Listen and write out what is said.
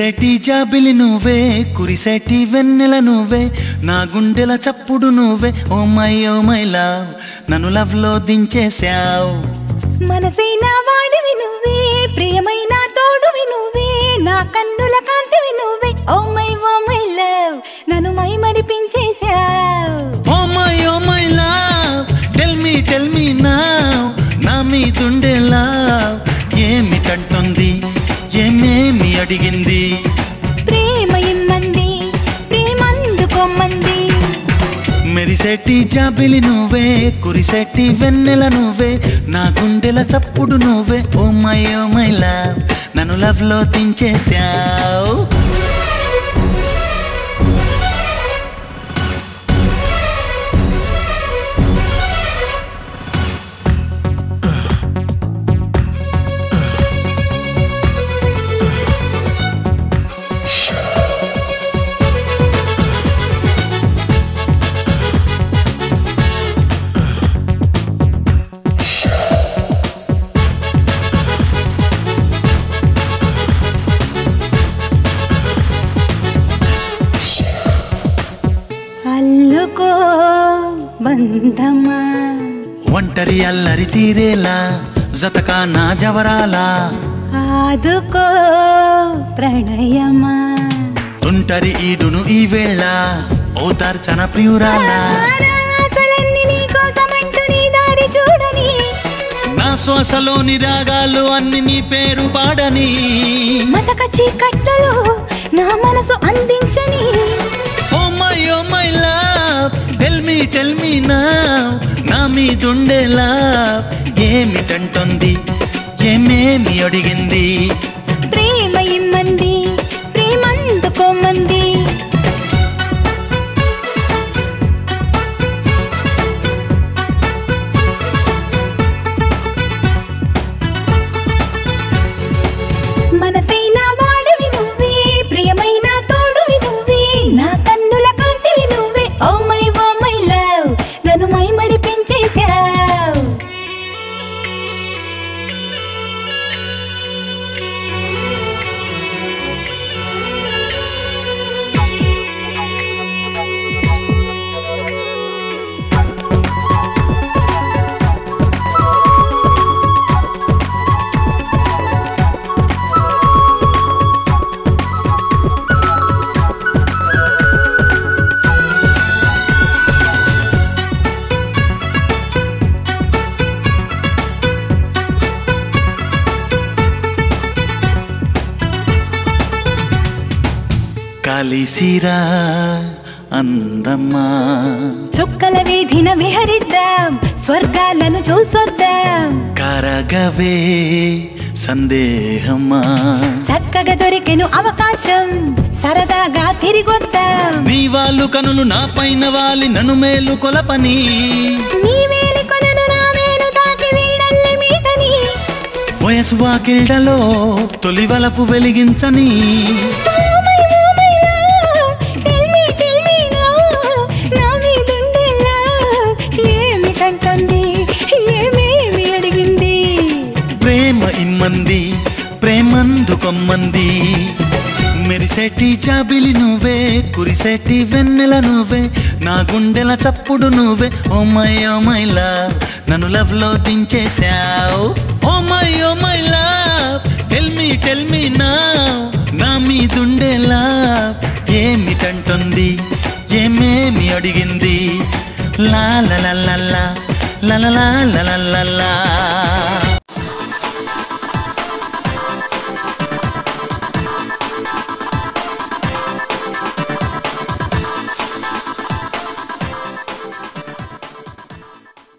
మెరిసేటి జాబిలి నువ్వే కురిసేటి వెన్నెల నువ్వే నా గుండెల చప్పుడు నువ్వే oh my oh my love నన్ను లవ్ లో దించేశావు మనసైన వాడివి నువ్వే ప్రియమైన తోడువి నువ్వే నా కన్నుల కాంతివి నువ్వే oh my oh my love నన్ను మై మరిపించేశావు oh my oh my love tell me tell me నా నా మీదుండే లవ్ ఏమిటంటుంది ఏమేమి అడిగింది ప్రేమ ఇమ్మంది ప్రేమందుకోమంది మెరిసేటి జాబిలి నువ్వే కురిసేటి వెన్నెల నువ్వే నా గుండెల చప్పుడు నువ్వే oh my oh my love నన్ను లవ్ లో దించేశావు అల్లుకో బంధమా ఒంటరి అల్లరి తీరేలా జతకా నా జవరాలా ఆదుకో ప్రణయమా తుంటరి ఈడును ఈ వేళ ఓదార్చన ప్రియురాలా నా ఆశలన్నీ నీకోసమంటూ నీ దారి చూడని నా శ్వాసలోని రాగాలు అన్ని నీ పేరు పాడని మసక చీకట్లలో నా మనసు అందించని oh my oh my love tell me tell me నా నా మీదుండే లవ్ ఏమిటంటుంది ఏమేమి అడిగింది ప్రేమ ఇమ్మంది ప్రేమందుకోమంది మనసైన వాడివి నువ్వే ప్రియమైన తోడువి నువ్వే నా కన్నుల కాంతివి నువ్వే oh my oh my love నన్ను మై మరి పెంచేశావు కలిసిరా అందమ్మా చుక్కల వీధిన విహరిద్దాం స్వర్గాలను చూసొద్దాం కరగవే సందేహమా చక్కగా దొరికెను అవకాశం సరదాగా తిరిగొద్దాం నీ వాళ్ళు కనులు నా పైన వాలి నన్ను మేలు కొలపని నీ వేలి కొనను నా వేలు తాకి వీడల్లె మీటని వయసు వాకిళ్లలో తొలి వలపు వెలిగించని Oh my, oh my love, tell me, tell me now, నా మీదుండే love, ఏమిటంటుంది ఏమేమి అడిగింది ప్రేమ ఇమ్మంది ప్రేమందుకొమ్మంది మెరిసేటి చాబిలి నువ్వే కురిసేటి వెన్నెల నువ్వే నా గుండెల చప్పుడు నువ్వే oh my oh my love నన్ను లవ్ లో దించేశావు oh my oh my love tell me tell me నా నా మీదుండే లవ్ ఏమిటంటుంది ఏమేమి అడిగింది లా లా లా లా లా లా లా లా లా లా లా